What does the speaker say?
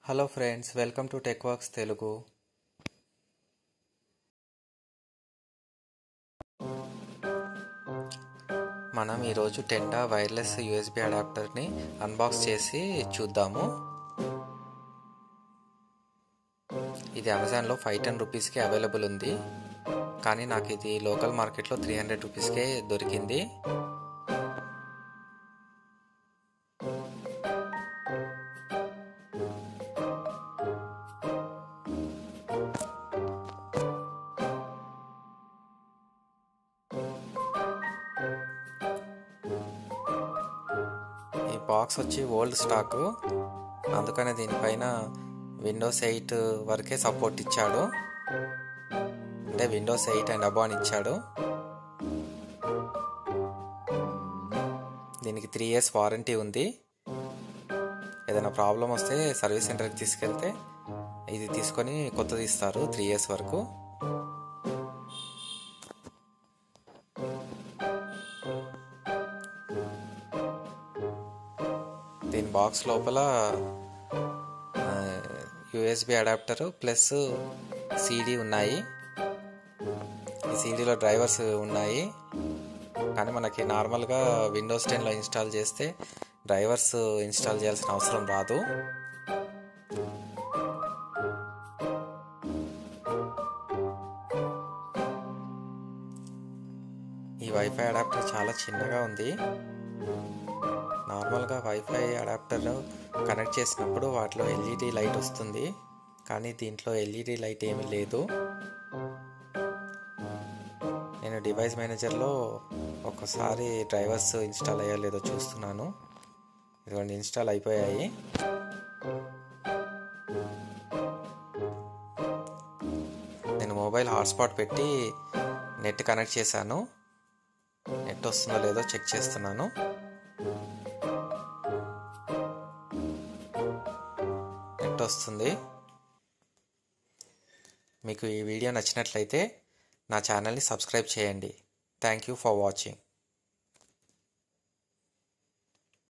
hello friends welcome to tech works Telugu మనం ఈరోజు Tenda wireless USB అడాప్టర్ని అన్బాక్స్ చేసి చూద్దాము ఇది అమెజాన్లో ఫైవ్ టెన్ రూపీస్కి అవైలబుల్ ఉంది కానీ నాకు ఇది లోకల్ మార్కెట్లో త్రీ హండ్రెడ్ రూపీస్కే దొరికింది ఈ బాక్స్ వచ్చి ఓల్డ్ స్టాక్ అందుకనే దీనిపైన విండోస్ ఎయిట్ వరకే సపోర్ట్ ఇచ్చాడు అంటే విండోస్ ఎయిట్ అండ్ అబో అని ఇచ్చాడు దీనికి త్రీ ఇయర్స్ వారంటీ ఉంది ఏదైనా ప్రాబ్లం వస్తే సర్వీస్ సెంటర్కి తీసుకెళ్తే ఇది తీసుకొని కొత్తది ఇస్తారు త్రీ ఇయర్స్ వరకు దీని బాక్స్ లోపల యూఎస్బి అడాప్టర్ ప్లస్ సీడీ ఉన్నాయి ఈ సీడీలో డ్రైవర్స్ ఉన్నాయి కానీ మనకి నార్మల్గా విండోస్ టెన్లో ఇన్స్టాల్ చేస్తే డ్రైవర్స్ ఇన్స్టాల్ చేయాల్సిన అవసరం రాదు ఈ వైఫై అడాప్టర్ చాలా చిన్నగా ఉంది నార్మల్గా వైఫై అడాప్టర్ కనెక్ట్ చేసినప్పుడు వాటిలో ఎల్ఈడి లైట్ వస్తుంది కానీ దీంట్లో ఎల్ఈడి లైట్ ఏమీ లేదు నేను డివైస్ మేనేజర్లో ఒకసారి డ్రైవర్స్ ఇన్స్టాల్ అయ్యా లేదో చూస్తున్నాను ఇదిగోండి ఇన్స్టాల్ అయిపోయాయి నేను మొబైల్ హాట్స్పాట్ పెట్టి నెట్ కనెక్ట్ చేశాను నెట్ వస్తుందో లేదో చెక్ చేస్తున్నాను నెట్ వస్తుంది మీకు ఈ వీడియో నచ్చినట్లయితే నా ఛానల్ని సబ్స్క్రైబ్ చేయండి థ్యాంక్ యూ ఫర్ వాచింగ్